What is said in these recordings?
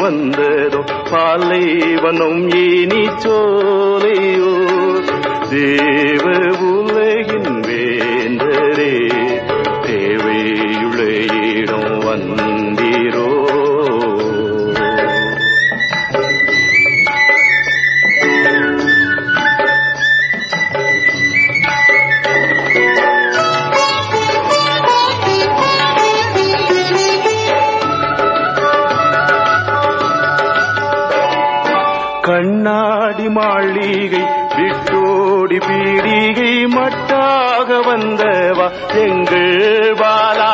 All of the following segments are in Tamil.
வந்ததோ பாலைவனம் இனி சோலையோ தேவ உலகின் வேந்தரே தேவையுள்ள இடம் வந்தீரோ கண்ணாடி மாளிகை விட்டோடி பீடிகை மட்டாக வந்தவா எங்கள் பாலா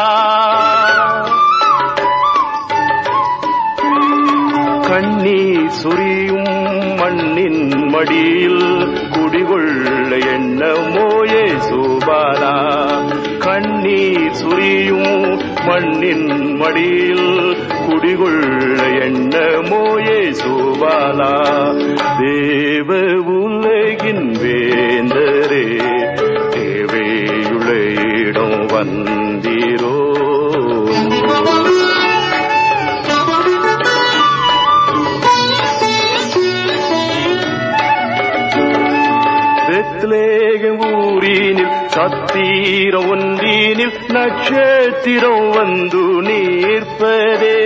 கண்ணீர் சொரியும் மண்ணின் மடியில் குடிகொள்ள எண்ணமோயே சோபாலா கண்ணீர் சொரியும் மண்ணின் மடியில் குடிகொள்ள எண்ணமோயே சோபாலா தேவ உலகின் வேந்தரே தேவையுள்ள இடம் வந்தீரோ பெத்லேகம் ஊரினில் சத்தீரம் ஒன்றினில் நட்சத்திரம் வந்து நீர்ப்பதே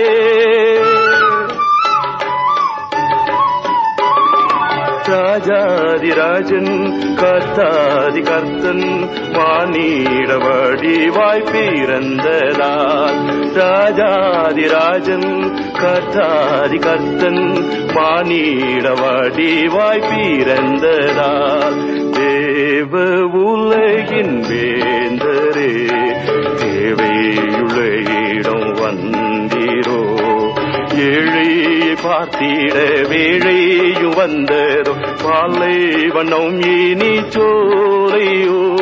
ராஜாதிராஜன் கர்த்தாதி கர்த்தன் மானிட வடிவாய் பிறந்ததால் ராஜாதிராஜன் கர்த்தாதி கர்த்தன் மானிட வடிவாய் பிறந்ததால் தேவ உலகின் வேந்தரே தேவையுள்ள இடம் வந்தீரோ ஏழையை பார்த்திட வேழையும் வந்ததோ பாலை வண்ணம் இனி சோலையோ